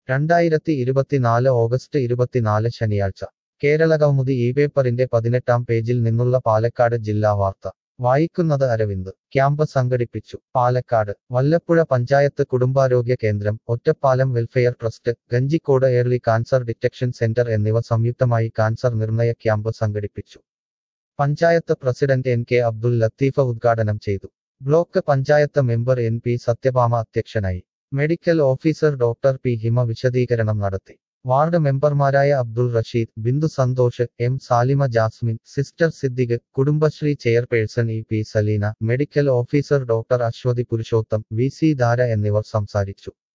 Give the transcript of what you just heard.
രണ്ടായിരത്തി ഇരുപത്തിനാല് ഓഗസ്റ്റ് ഇരുപത്തിനാല് ശനിയാഴ്ച കേരളകൗമുദി ഈ പേപ്പറിന്റെ പതിനെട്ടാം പേജിൽ നിന്നുള്ള പാലക്കാട് ജില്ലാ വാർത്ത വായിക്കുന്നത് അരവിന്ദ് ക്യാമ്പ് സംഘടിപ്പിച്ചു പാലക്കാട് വല്ലപ്പുഴ പഞ്ചായത്ത് കുടുംബാരോഗ്യ കേന്ദ്രം Ottapalam welfare trust Kanjikode early cancer detection centre എന്നിവ സംയുക്തമായി കാൻസർ നിർണയ ക്യാമ്പ് സംഘടിപ്പിച്ചു panchayat president N K Abdul Latheefa ഉദ്ഘാടനം ചെയ്തു block panchayat member N P Sathyabhama അധ്യക്ഷനായി medical officer doctor P Hima വിശദീകരണം നടത്തി വാർഡ് മെമ്പർമാരായ Abdul Rasheed Bindu Santhosh M Salima Jasmin sister Siddique Kudumbashree chairperson E P Saleena medical officer doctor Aswathy Purushotham V C Dhara എന്നിവർ സംസാരിച്ചു